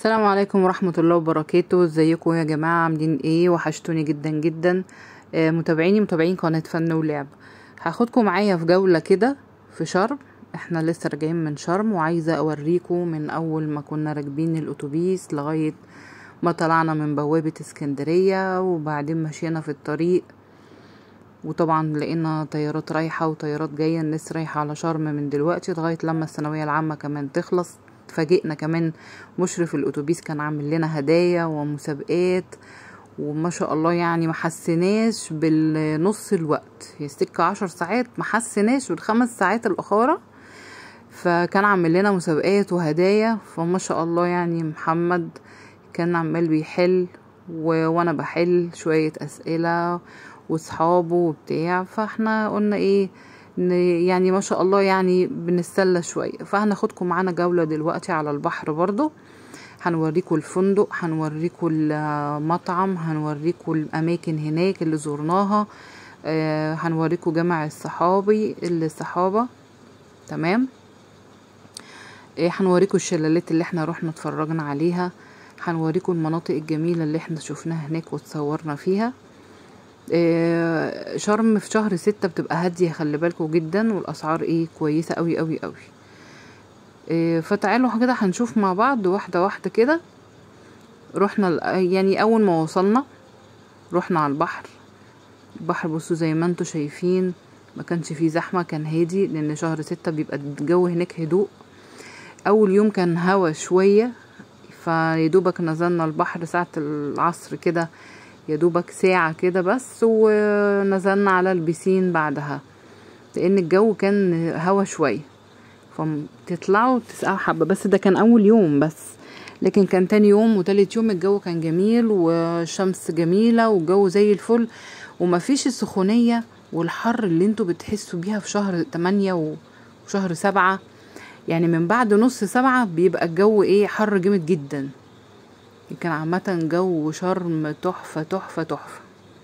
السلام عليكم ورحمة الله وبركاته ازيكم يا جماعة عاملين ايه وحشتوني جدا جدا آه، متابعيني متابعين قناة فن ولعب هاخدكم معايا في جولة كده في شرم احنا لسه راجعين من شرم وعايزة اوريكم من اول ما كنا راكبين الاتوبيس لغاية ما طلعنا من بوابة اسكندرية وبعدين مشينا في الطريق وطبعا لقينا طيارات رايحة وطيارات جاية الناس رايحة على شرم من دلوقتي لغاية لما الثانوية العامة كمان تخلص اتفاجئنا كمان مشرف الاتوبيس كان عامل لنا هدايا ومسابقات وما شاء الله يعني ما حسناش بالنص الوقت هي السكة عشر ساعات ما حسناش بالخمس ساعات الأخرى فكان عامل لنا مسابقات وهدايا فما شاء الله يعني محمد كان عمال بيحل و... وانا بحل شوية اسئلة واصحابه وبتاع فاحنا قلنا ايه ن- يعني ما شاء الله يعني بنتسلى شوية فهناخدكم معانا جولة دلوقتي على البحر برضو هنوريكم الفندق هنوريكم المطعم هنوريكم الاماكن هناك اللي زرناها آه، هنوريكم جامع الصحابي الصحابة تمام إيه هنوريكم الشلالات اللي احنا رحنا اتفرجنا عليها هنوريكم المناطق الجميلة اللي احنا شفناها هناك وتصورنا فيها إيه شرم في شهر ستة بتبقى هادية خلي بالكم جدا والأسعار ايه كويسة قوي قوي قوي إيه فتعالوا كده هنشوف مع بعض واحدة واحدة كده رحنا ال- يعني أول ما وصلنا رحنا على البحر البحر بصوا زي ما انتوا شايفين ما كانش فيه زحمة كان هادي لأن شهر ستة بيبقى الجو هناك هدوء اول يوم كان هوا شويه فيدوبك نزلنا البحر ساعة العصر كده يدوبك ساعة كده بس ونزلنا على البسين بعدها لان الجو كان هوا شوية فتطلعوا تسقعوا حبة بس ده كان اول يوم بس لكن كان تاني يوم وتالت يوم الجو كان جميل والشمس جميلة والجو زي الفل ومفيش السخونية والحر اللي انتوا بتحسوا بيها في شهر تمانية وشهر سبعة يعني من بعد نص سبعة بيبقى الجو ايه حر جامد جدا كان عامة جو شرم تحفة تحفة تحفة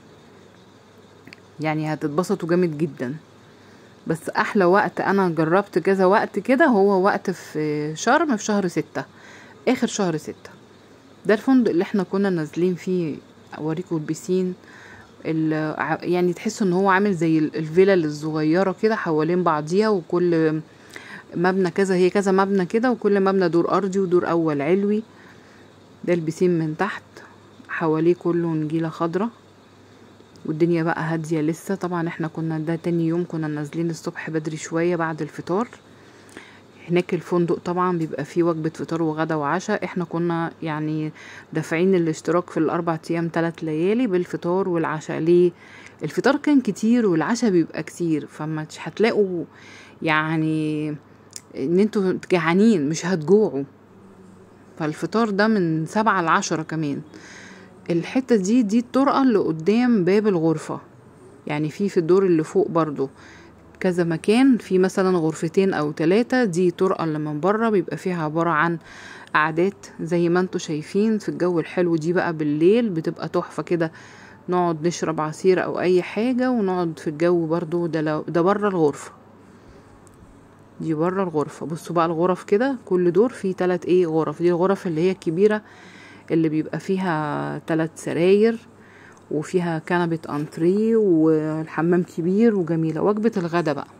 يعني هتتبسطوا جامد جدا بس احلى وقت انا جربت كذا وقت كده هو وقت في شرم في شهر ستة اخر شهر ستة ده الفندق اللي احنا كنا نازلين فيه اوريكم البسين ال- ع- يعني تحسوا ان هو عامل زي ال- الفيلل الصغيرة كده حوالين بعضيها وكل مبنى كذا هي كذا مبنى كده وكل مبنى دور ارضي ودور اول علوي ده البسين من تحت حواليه كله نجيلة خضرة والدنيا بقى هادية لسه طبعا احنا كنا ده تاني يوم كنا نازلين الصبح بدري شوية بعد الفطار هناك الفندق طبعا بيبقى فيه وجبة فطار وغدا وعشاء احنا كنا يعني دافعين الاشتراك في الاربع ايام تلات ليالي بالفطار والعشاء ليه الفطار كان كتير والعشاء بيبقى كتير فما مش هتلاقوا يعني ان انتوا جعانين مش هتجوعوا فالفطار ده من سبعة لعشرة كمان الحتة دي دي الطرقة اللي قدام باب الغرفة يعني في في الدور اللي فوق برضو كذا مكان في مثلا غرفتين او ثلاثة دي طرقة اللي من بره بيبقى فيها عبارة عن قعدات زي ما انتوا شايفين في الجو الحلو دي بقى بالليل بتبقى تحفة كده نقعد نشرب عصير او اي حاجة ونقعد في الجو برضو ده لو ده بره الغرفة دي بره الغرفة بصوا بقى الغرف كده كل دور فيه تلات ايه غرف دي الغرف اللي هي الكبيرة اللي بيبقى فيها تلات سراير وفيها كنبة انتريه والحمام كبير وجميلة وجبة الغدا بقى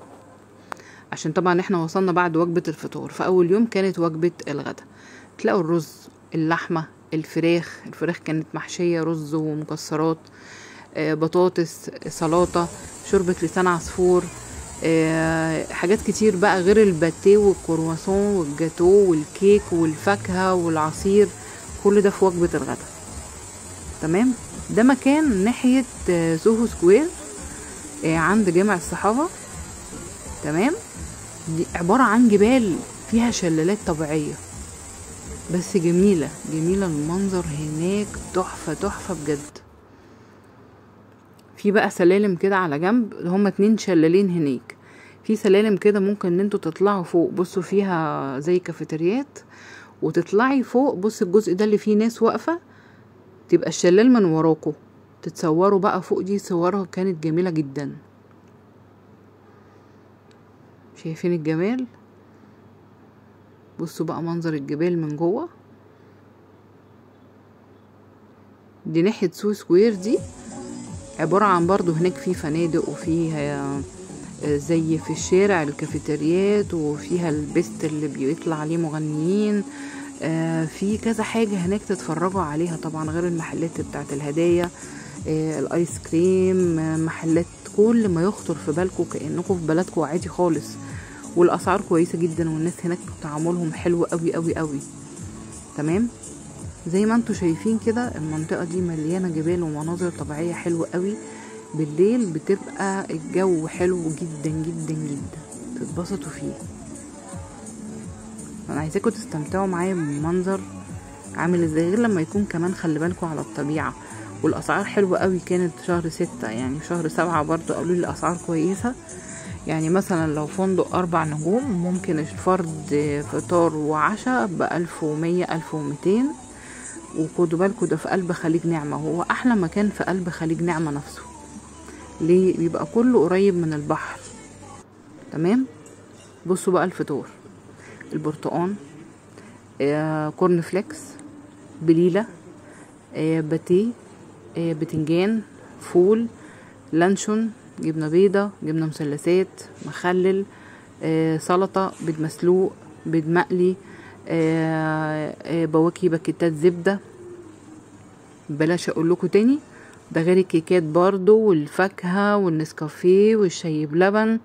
عشان طبعا احنا وصلنا بعد وجبة الفطور فأول يوم كانت وجبة الغدا تلاقوا الرز اللحمة الفراخ الفراخ كانت محشية رز ومكسرات آه، بطاطس سلطة شوربة لسان عصفور آه، حاجات كتير بقى غير الباتيه والكرواسون والجاتو والكيك والفاكهة والعصير كل ده في وجبة الغدا تمام ده مكان ناحية آه، سوهو سكوير آه، عند جامع الصحابة تمام دي عبارة عن جبال فيها شلالات طبيعية بس جميلة جميلة المنظر هناك تحفة تحفة بجد في بقى سلالم كده على جنب هما اتنين شلالين هناك في سلالم كده ممكن ان انتوا تطلعوا فوق بصوا فيها زي كافيتريات وتطلعي فوق بص الجزء ده اللي فيه ناس واقفة تبقى الشلال من وراكوا تتصوروا بقى فوق دي صورها كانت جميلة جدا شايفين الجمال بصوا بقى منظر الجبال من جوه دي ناحية سو سكوير دي عبارة عن برضو هناك في فنادق وفيها زي في الشارع الكافيتريات وفيها البيست اللي بيطلع عليه مغنيين آه، في كذا حاجة هناك تتفرجوا عليها طبعا غير المحلات بتاعت الهدايا آه، الايس كريم آه، محلات كل ما يخطر في بالكم كأنكم في بلدكم عادي خالص والاسعار كويسة جدا والناس هناك تعاملهم حلو قوي قوي قوي تمام زي ما انتوا شايفين كده المنطقة دي مليانة جبال ومناظر طبيعية حلوة قوي بالليل بتبقى الجو حلو جدا جدا جدا تتبسطوا فيه انا عايزاكم تستمتعوا معايا بالمنظر عامل ازاي غير لما يكون كمان خلي بالكم على الطبيعة والاسعار حلوة قوي كانت شهر ستة يعني شهر سبعة برضو قالوا لي الاسعار كويسة يعني مثلا لو فندق اربع نجوم ممكن الفرد فطار وعشاء بألف ومية ألف ومتين وخدوا بالكوا ده في قلب خليج نعمة هو أحلى مكان في قلب خليج نعمة نفسه ليه بيبقى كله قريب من البحر تمام بصوا بقى الفطور البرتقان آه كورن فليكس بليلة آه باتيه آه بتنجان فول لانشون جبنة بيضة جبنة مثلثات مخلل آه سلطة بيض مسلوق بيض مقلي آه آه بواكي باكيتات زبدة بلاش اقول لكم تاني ده غير الكيكات برضو والفاكهة والنسكافيه والشاي بلبن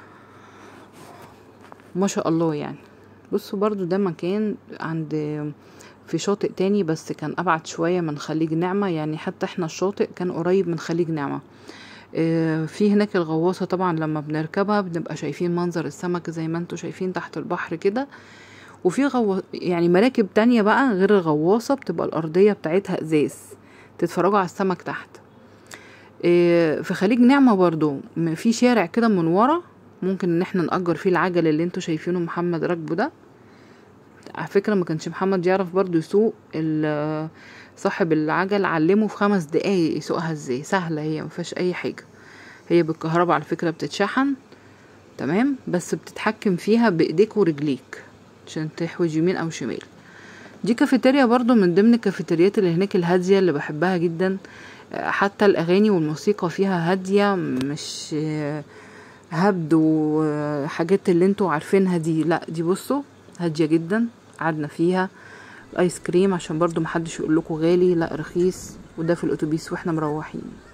ما شاء الله يعني بصوا برضو ده مكان عند في شاطئ تاني بس كان ابعد شوية من خليج نعمة يعني حتى احنا الشاطئ كان قريب من خليج نعمة آه، في هناك الغواصة طبعا لما بنركبها بنبقى شايفين منظر السمك زي ما انتوا شايفين تحت البحر كده وفي غو... يعني مراكب تانية بقى غير الغواصة بتبقى الأرضية بتاعتها إزاز تتفرجوا على السمك تحت آه، في خليج نعمة برضو م- في شارع كده من ورا ممكن ان احنا نأجر فيه العجل اللي انتوا شايفينه محمد راكبه ده على فكرة ما كانش محمد يعرف برضو يسوق ال- صاحب العجل علمه في خمس دقايق يسوقها ازاي سهلة هي مفيهاش اي حاجة هي بالكهرباء على فكرة بتتشحن تمام بس بتتحكم فيها بايديك ورجليك عشان تحوج يمين او شمال دي كافيتيريا برضو من ضمن الكافيتريات اللي هناك الهادية اللي بحبها جدا آه، حتى الأغاني والموسيقى فيها هادية مش آه، هبد وحاجات اللي انتوا عارفينها دي لا دي بصوا هادية جدا قعدنا فيها الايس كريم عشان برضو محدش يقول لكم غالي لا رخيص وده في الاتوبيس واحنا مروحين